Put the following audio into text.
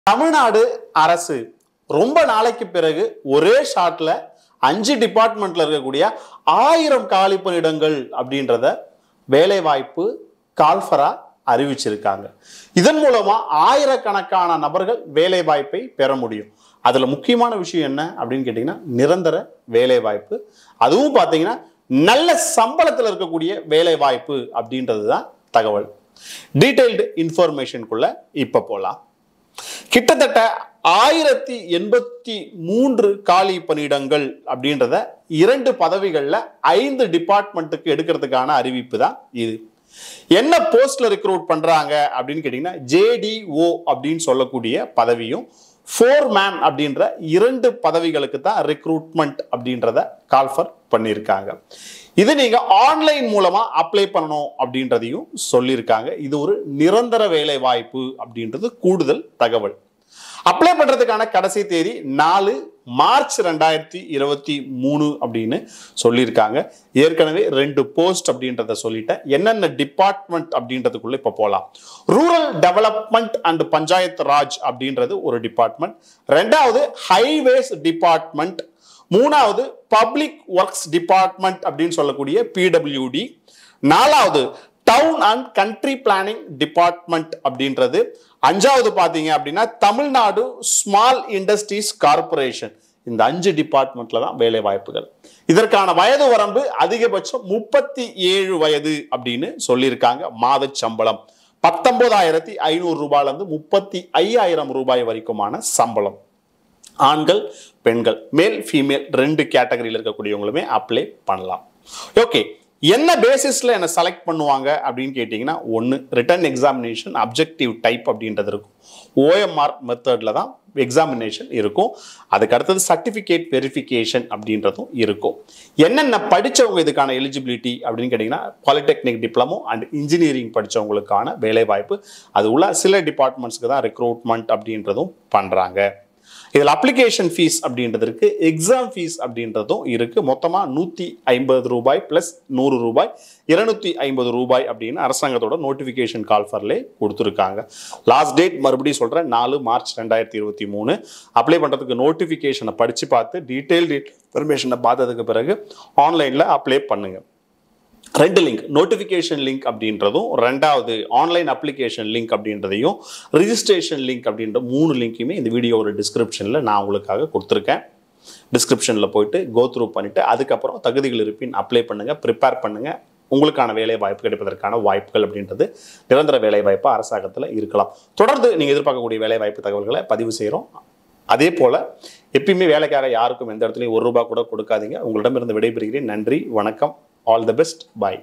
தமிழ்நாடு அரசு ரொம்ப நாளைக்கு பிறகு ஒரே ஷாட்ல அஞ்சு டிபார்ட்மெண்ட்ல இருக்கக்கூடிய ஆயிரம் காலி பணியிடங்கள் அப்படின்றத வேலைவாய்ப்பு கால்ஃபரா அறிவிச்சிருக்காங்க இதன் மூலமா ஆயிரக்கணக்கான நபர்கள் வேலை வாய்ப்பை பெற முடியும் அதுல முக்கியமான விஷயம் என்ன அப்படின்னு கேட்டீங்கன்னா நிரந்தர வேலை வாய்ப்பு அதுவும் பார்த்தீங்கன்னா நல்ல சம்பளத்தில் இருக்கக்கூடிய வேலை வாய்ப்பு அப்படின்றது தான் தகவல் டீடைல்டு இன்ஃபர்மேஷனுக்குள்ள இப்ப போலாம் கிட்டத்தட்ட ஆயிரத்தி எண்பத்தி மூன்று காலி பணியிடங்கள் அப்படின்றத இரண்டு பதவிகளில் ஐந்து டிபார்ட்மெண்ட்டுக்கு எடுக்கிறதுக்கான அறிவிப்பு தான் இது என்ன போஸ்ட்ல ரெக்ரூட் பண்றாங்க அப்படின்னு கேட்டீங்கன்னா ஜேடிஓ அப்படின்னு சொல்லக்கூடிய பதவியும் ஃபோர் மேன் அப்படின்ற இரண்டு பதவிகளுக்கு தான் ரெக்ரூட்மெண்ட் அப்படின்றத கால்ஃபர் பண்ணியிருக்காங்க இது நீங்க ஆன்லைன் மூலமா அப்ளை பண்ணணும் அப்படின்றதையும் சொல்லியிருக்காங்க இது ஒரு நிரந்தர வேலை வாய்ப்பு அப்படின்றது கூடுதல் தகவல் அப்ளை பண்றதுக்கான கடைசி தேதி நாலு மார்ச் ரெண்டாயிரத்தி இருபத்தி மூணு அப்படின்னு சொல்லியிருக்காங்க ஏற்கனவே ரெண்டு போஸ்ட் அப்படின்றத சொல்லிட்டேன் என்னென்ன டிபார்ட்மெண்ட் அப்படின்றதுக்குள்ள இப்போ போகலாம் rural development and Panchayat Raj அப்படின்றது ஒரு டிபார்ட்மெண்ட் ரெண்டாவது ஹைவேஸ் டிபார்ட்மெண்ட் மூணாவது பப்ளிக் ஒர்க்ஸ் டிபார்ட்மெண்ட் அப்படின்னு சொல்லக்கூடிய பிடபிள்யூடி நாலாவது town and country planning department அப்படின்றது அஞ்சாவது பார்த்தீங்க அப்படின்னா தமிழ்நாடு ஸ்மால் இண்டஸ்ட்ரீஸ் கார்பரேஷன் இந்த அஞ்சு டிபார்ட்மெண்ட்ல தான் வேலை வாய்ப்புகள் இதற்கான வயது வரம்பு அதிகபட்சம் முப்பத்தி ஏழு வயது அப்படின்னு சொல்லியிருக்காங்க மாத சம்பளம் பத்தொன்பதாயிரத்தி ஐநூறு ரூபாயிலிருந்து முப்பத்தி ஐயாயிரம் ரூபாய் வரைக்குமான சம்பளம் ஆண்கள் பெண்கள் மேல் ஃபீமேல் ரெண்டு கேட்டகரியில் இருக்கக்கூடியவங்களுமே அப்ளை பண்ணலாம் ஓகே என்ன பேசிஸில் என்ன செலக்ட் பண்ணுவாங்க அப்படின்னு கேட்டிங்கன்னா ஒன்று ரிட்டன் எக்ஸாமினேஷன் அப்ஜெக்டிவ் டைப் அப்படின்றது இருக்கும் ஓஎம்ஆர் மெத்தடில் தான் எக்ஸாமினேஷன் இருக்கும் அதுக்கு அடுத்தது சர்டிஃபிகேட் வெரிஃபிகேஷன் அப்படின்றதும் இருக்கும் என்னென்ன படித்தவங்க இதுக்கான எலிஜிபிலிட்டி அப்படின்னு கேட்டிங்கன்னா பாலிடெக்னிக் டிப்ளமோ அண்ட் இன்ஜினியரிங் படித்தவங்களுக்கான வேலைவாய்ப்பு அது உள்ள சில டிபார்ட்மெண்ட்ஸ்க்கு தான் ரெக்ரூட்மெண்ட் அப்படின்றதும் பண்ணுறாங்க இதில் அப்ளிகேஷன் ஃபீஸ் அப்படின்றது இருக்கு எக்ஸாம் ஃபீஸ் அப்படின்றதும் இருக்கு மொத்தமாக நூற்றி ஐம்பது ரூபாய் ப்ளஸ் நூறு ரூபாய் இருநூத்தி ஐம்பது ரூபாய் அப்படின்னு அரசாங்கத்தோட நோட்டிஃபிகேஷன் கால்ஃபர்லே கொடுத்துருக்காங்க லாஸ்ட் டேட் மறுபடியும் சொல்கிறேன் நாலு மார்ச் ரெண்டாயிரத்தி இருபத்தி மூணு அப்ளை பண்ணுறதுக்கு நோட்டிஃபிகேஷனை படித்து பார்த்து டீட்டெயில்டு இன்ஃபர்மேஷனை பார்த்ததுக்கு பிறகு ஆன்லைனில் அப்ளை பண்ணுங்கள் ரெண்டு லிங்க் நோட்டிஃபிகேஷன் லிங்க் அப்படின்றதும் ரெண்டாவது ஆன்லைன் அப்ளிகேஷன் லிங்க் அப்படின்றதையும் ரிஜிஸ்ட்ரேஷன் லிங்க் அப்படின்ற மூணு லிங்க்குமே இந்த வீடியோவோட டிஸ்கிரிப்ஷனில் நான் உங்களுக்காக கொடுத்துருக்கேன் டிஸ்கிரிப்ஷனில் போயிட்டு கோ த்ரூ பண்ணிவிட்டு அதுக்கப்புறம் தகுதிகள் இருப்பின் அப்ளை பண்ணுங்கள் ப்ரிப்பேர் பண்ணுங்கள் உங்களுக்கான வேலை வாய்ப்பு கிடைப்பதற்கான வாய்ப்புகள் அப்படின்றது நிரந்தர வேலை வாய்ப்பு அரசாங்கத்தில் இருக்கலாம் தொடர்ந்து நீங்கள் எதிர்பார்க்கக்கூடிய வேலை வாய்ப்பு தகவல்களை பதிவு செய்கிறோம் அதே போல் எப்பயுமே வேலைக்காக யாருக்கும் எந்த இடத்துலையும் ஒரு ரூபா கூட கொடுக்காதீங்க உங்களிடமிருந்து விடைபெறுகிறேன் நன்றி வணக்கம் ஆல் தி பெஸ்ட் பாய்